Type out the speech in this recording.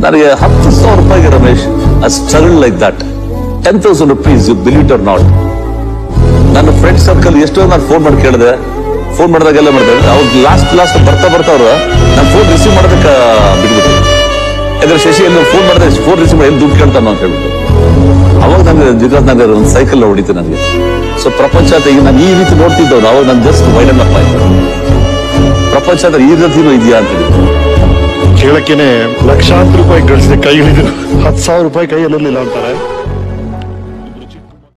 ನನಗೆ ಹತ್ತು ಸಾವಿರ ರೂಪಾಯಿಗೆ Ramesh struggle like that ten thousand rupees you believe or not ನನ್ನ ಫ್ರೆಂಡ್ ಸರ್ಕಲ್ ಎಷ್ಟೋ ನಾನು ಫೋನ್ ಮಾಡಿ ಕೇಳಿದೆ ಫೋನ್ ಮಾಡಿದಾಗೆಲ್ಲ ಮಾಡಿದೆ ಅವ್ರು ಲಾಸ್ಟ್ ಲಾಸ್ಟ್ ಬರ್ತಾ ಬರ್ತಾ ಅವ್ರು ನಾನು ಫೋನ್ ರಿಸೀವ್ ಮಾಡೋದಕ್ಕೆ ಬಿಟ್ಬಿಟ್ಟು ಯಾಕಂದ್ರೆ ಶಶಿ ಎಲ್ಲ ಫೋನ್ ಮಾಡಿದ್ರೆ ಫೋನ್ ರಿಸೀವ್ ಮಾಡಿ ಎಲ್ಲಿ ದುಡ್ಡು ಕೇಳ್ತಾನೋ ಅಂತ ಹೇಳ್ಬಿಟ್ಟು ಅವಾಗ ನನಗೆ ಬಿಕಾಸ್ ನನಗೆ ಒಂದು ಸೈಕಲ್ ಹೊಡಿತು ನನಗೆ ಸೊ ಪ್ರಪಂಚ ಅಂತ ಈಗ ನಾನು ಈ ರೀತಿ ನೋಡ್ತಿದ್ದವನು ಅವಾಗ ನಾನು ಜಸ್ಟ್ ವೈಡನ್ ಅಪ್ ಆಯ್ತು ಪ್ರಪಂಚ ಅಂದ್ರೆ ಈ ರೀತಿನೂ ಇದೆಯಾ ಅಂತ ಹೇಳಿ ಕೇಳಕ್ಕೇನೆ ಲಕ್ಷಾಂತರ ರೂಪಾಯಿ ಗಳಿಸಿದ ಕೈಗಳಿದ್ರು ಹತ್ತು ಸಾವಿರ ರೂಪಾಯಿ ಕೈಯಲ್ಲಿ ಅಂತಾರೆ